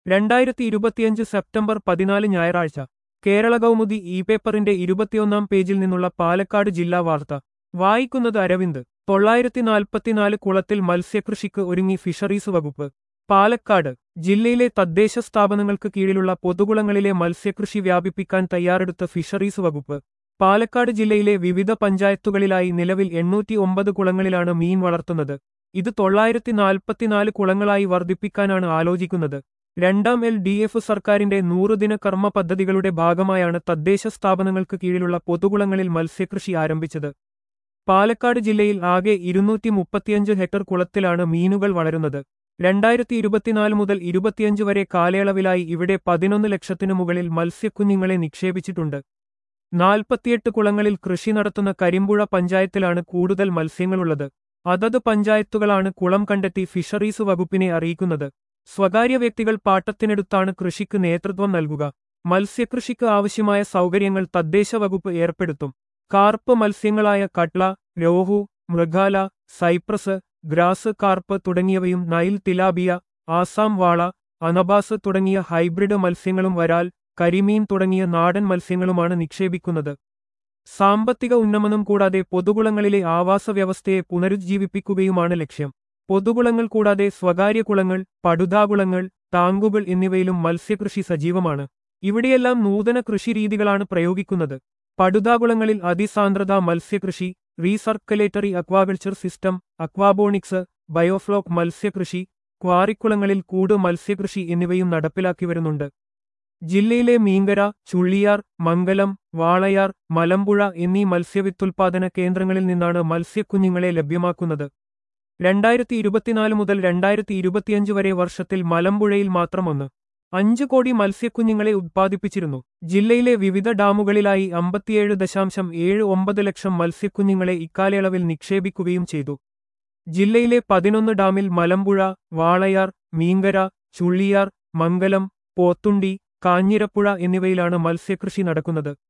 രണ്ടായിരത്തി ഇരുപത്തിയഞ്ച് സെപ്റ്റംബർ പതിനാല് ഞായറാഴ്ച കേരള കൗമുദി ഇ പേപ്പറിന്റെ ഇരുപത്തിയൊന്നാം പേജിൽ നിന്നുള്ള പാലക്കാട് ജില്ലാ വാർത്ത വായിക്കുന്നത് അരവിന്ദ് തൊള്ളായിരത്തി നാൽപ്പത്തിനാല് കുളത്തിൽ മത്സ്യകൃഷിക്ക് ഒരുങ്ങി ഫിഷറീസ് വകുപ്പ് പാലക്കാട് ജില്ലയിലെ തദ്ദേശ സ്ഥാപനങ്ങൾക്ക് കീഴിലുള്ള പൊതുകുളങ്ങളിലെ മത്സ്യകൃഷി വ്യാപിപ്പിക്കാൻ തയ്യാറെടുത്ത ഫിഷറീസ് വകുപ്പ് പാലക്കാട് ജില്ലയിലെ വിവിധ പഞ്ചായത്തുകളിലായി നിലവിൽ എണ്ണൂറ്റി ഒമ്പത് കുളങ്ങളിലാണ് മീൻ വളർത്തുന്നത് ഇത് തൊള്ളായിരത്തി നാൽപ്പത്തിനാല് കുളങ്ങളായി വർദ്ധിപ്പിക്കാനാണ് ആലോചിക്കുന്നത് രണ്ടാം എൽ ഡി എഫ് സർക്കാരിന്റെ നൂറുദിന കർമ്മ പദ്ധതികളുടെ ഭാഗമായാണ് തദ്ദേശ സ്ഥാപനങ്ങൾക്ക് കീഴിലുള്ള പൊതുകുളങ്ങളിൽ മത്സ്യകൃഷി ആരംഭിച്ചത് പാലക്കാട് ജില്ലയിൽ ആകെ ഇരുന്നൂറ്റി മുപ്പത്തിയഞ്ച് ഹെക്ടർ കുളത്തിലാണ് മീനുകൾ വളരുന്നത് രണ്ടായിരത്തി ഇരുപത്തിനാല് മുതൽ ഇരുപത്തിയഞ്ച് വരെ കാലയളവിലായി ഇവിടെ പതിനൊന്ന് ലക്ഷത്തിനു മുകളിൽ മത്സ്യക്കുഞ്ഞുങ്ങളെ നിക്ഷേപിച്ചിട്ടുണ്ട് നാൽപ്പത്തിയെട്ട് കുളങ്ങളിൽ കൃഷി നടത്തുന്ന കരിമ്പുഴ പഞ്ചായത്തിലാണ് കൂടുതൽ മത്സ്യങ്ങളുള്ളത് അതത് പഞ്ചായത്തുകളാണ് കുളം കണ്ടെത്തി ഫിഷറീസ് വകുപ്പിനെ അറിയിക്കുന്നത് സ്വകാര്യ വ്യക്തികൾ പാട്ടത്തിനെടുത്താണ് കൃഷിക്ക് നേതൃത്വം നൽകുക മത്സ്യകൃഷിക്ക് ആവശ്യമായ സൗകര്യങ്ങൾ തദ്ദേശ വകുപ്പ് ഏർപ്പെടുത്തും കാർപ്പ് മത്സ്യങ്ങളായ കട്ല രോഹു മൃഗാല സൈപ്രസ് ഗ്രാസ് കാർപ്പ് തുടങ്ങിയവയും നൈൽ തിലാബിയ ആസാം വാള അനബാസ് തുടങ്ങിയ ഹൈബ്രിഡ് മത്സ്യങ്ങളും വരാൽ കരിമീൻ തുടങ്ങിയ നാടൻ മത്സ്യങ്ങളുമാണ് നിക്ഷേപിക്കുന്നത് സാമ്പത്തിക ഉന്നമനം കൂടാതെ പൊതുകുളങ്ങളിലെ ആവാസ വ്യവസ്ഥയെ പുനരുജ്ജീവിപ്പിക്കുകയുമാണ് ലക്ഷ്യം പൊതുകുളങ്ങൾ കൂടാതെ സ്വകാര്യ കുളങ്ങൾ പടുതാകുളങ്ങൾ ടാങ്കുകൾ എന്നിവയിലും മത്സ്യകൃഷി സജീവമാണ് ഇവിടെയെല്ലാം നൂതന കൃഷിരീതികളാണ് പ്രയോഗിക്കുന്നത് പടുതാകുളങ്ങളിൽ അതിസാന്ദ്രത മത്സ്യകൃഷി recirculatory aquaculture system aquaponics biofloc മത്സ്യകൃഷി ക്വാറിക്കുളങ്ങളിൽ കൂട് മത്സ്യകൃഷി എന്നിവയും നടപ്പിലാക്കി വരുന്നുണ്ട് ജില്ലയിലെ മീങ്കര ചുള്ളിയാർ മംഗലം വാളയാർ മലമ്പുഴ എന്നീ മത്സ്യവിത്തുൽപാദന കേന്ദ്രങ്ങളിൽ നിന്നാണ് മത്സ്യക്കുഞ്ഞുങ്ങളെ ലഭ്യമാക്കുന്നത് രണ്ടായിരത്തി ഇരുപത്തിനാല് മുതൽ രണ്ടായിരത്തി ഇരുപത്തിയഞ്ച് വരെ വർഷത്തിൽ മലമ്പുഴയിൽ മാത്രം ഒന്ന് അഞ്ച് കോടി മത്സ്യക്കുഞ്ഞുങ്ങളെ ഉത്പാദിപ്പിച്ചിരുന്നു ജില്ലയിലെ വിവിധ ഡാമുകളിലായി അമ്പത്തിയേഴ് ദശാംശം ഏഴ് ഒമ്പത് ലക്ഷം മത്സ്യക്കുഞ്ഞുങ്ങളെ ഇക്കാലയളവിൽ നിക്ഷേപിക്കുകയും ചെയ്തു ജില്ലയിലെ പതിനൊന്ന് ഡാമിൽ മലമ്പുഴ വാളയാർ മീങ്കര ചുള്ളിയാർ മംഗലം പോത്തുണ്ടി കാഞ്ഞിരപ്പുഴ എന്നിവയിലാണ് മത്സ്യകൃഷി നടക്കുന്നത്